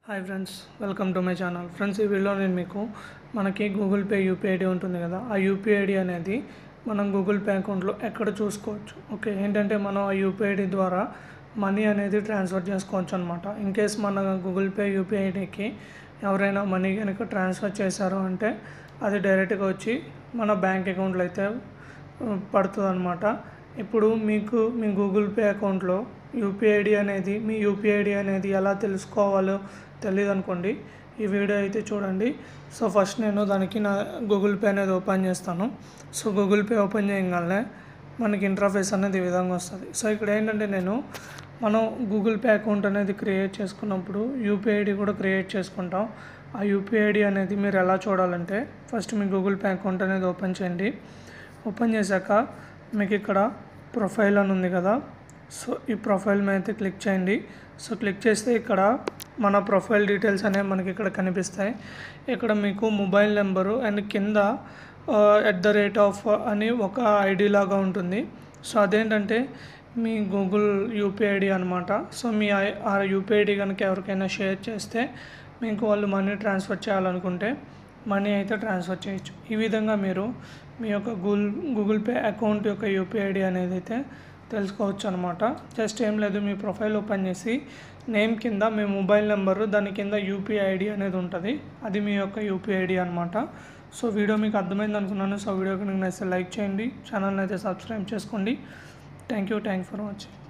hi friends welcome to my channel friends ఈ వీడియోలో నేను మీకు మనకి గూగుల్ పే యూపీఐ ఐడి ఉంటుంది కదా ఆ యూపీఐ ఐడి అనేది మనం గూగుల్ పే అకౌంట్లో ఎక్కడ చూసుకోవచ్చు ఓకే ఏంటంటే మనం ఆ యూపీఐ ఐడి ద్వారా మనీ అనేది ట్రాన్స్ఫర్ చేసుకోవచ్చు అనమాట ఇన్ కేస్ మన గూగుల్ పే యూపీఐ ఐడికి ఎవరైనా మనీ కనుక ట్రాన్స్ఫర్ చేశారు అంటే అది డైరెక్ట్గా వచ్చి మన బ్యాంక్ అకౌంట్లో అయితే పడుతుంది అనమాట ఇప్పుడు మీకు మీ గూగుల్ పే అకౌంట్లో యూపీఐ ఐడి అనేది మీ యూపీఐ ఐడి అనేది ఎలా తెలుసుకోవాలో తెలియదు అనుకోండి ఈ వీడియో అయితే చూడండి సో ఫస్ట్ నేను దానికి నా గూగుల్ పే అనేది ఓపెన్ చేస్తాను సో గూగుల్ పే ఓపెన్ చేయగానే మనకి ఇంటర్ఫేస్ అనేది ఈ విధంగా వస్తుంది సో ఇక్కడ ఏంటంటే నేను మనం గూగుల్ పే అకౌంట్ అనేది క్రియేట్ చేసుకున్నప్పుడు యూపీఐ ఐడి కూడా క్రియేట్ చేసుకుంటాం ఆ యూపీఐ ఐడి అనేది మీరు ఎలా చూడాలంటే ఫస్ట్ మీ గూగుల్ పే అకౌంట్ అనేది ఓపెన్ చేయండి ఓపెన్ చేశాక మీకు ఇక్కడ ప్రొఫైల్ అని ఉంది కదా సో ఈ ప్రొఫైల్ మీద అయితే క్లిక్ చేయండి సో క్లిక్ చేస్తే ఇక్కడ మన ప్రొఫైల్ డీటెయిల్స్ అనేవి మనకి ఇక్కడ కనిపిస్తాయి ఇక్కడ మీకు మొబైల్ నెంబరు అండ్ కింద ఎట్ ద రేట్ ఆఫ్ అని ఒక ఐడి లాగా ఉంటుంది సో అదేంటంటే మీ గూగుల్ యూపీఐ ఐడి అనమాట సో మీ ఐ- ఆ యూపీఐ ఐడి కనుక ఎవరికైనా షేర్ చేస్తే మీకు వాళ్ళు మనీ ట్రాన్స్ఫర్ చేయాలనుకుంటే మనీ అయితే ట్రాన్స్ఫర్ చేయొచ్చు ఈ విధంగా మీరు మీ యొక్క గూగుల్ గూగుల్ పే అకౌంట్ యొక్క యూపీఐ ఐడి అనేది అయితే తెలుసుకోవచ్చు అనమాట జస్ట్ ఏం లేదు మీ ప్రొఫైల్ ఓపెన్ చేసి నేమ్ కింద మీ మొబైల్ నెంబరు దాని కింద యూపీఐ ఐడి అనేది ఉంటుంది అది మీ యొక్క యూపీఐ ఐడి అనమాట సో వీడియో మీకు అర్థమైంది అనుకున్నాను సో వీడియో కనుక నచ్చితే లైక్ చేయండి ఛానల్ని అయితే సబ్స్క్రైబ్ చేసుకోండి thank you thank for watching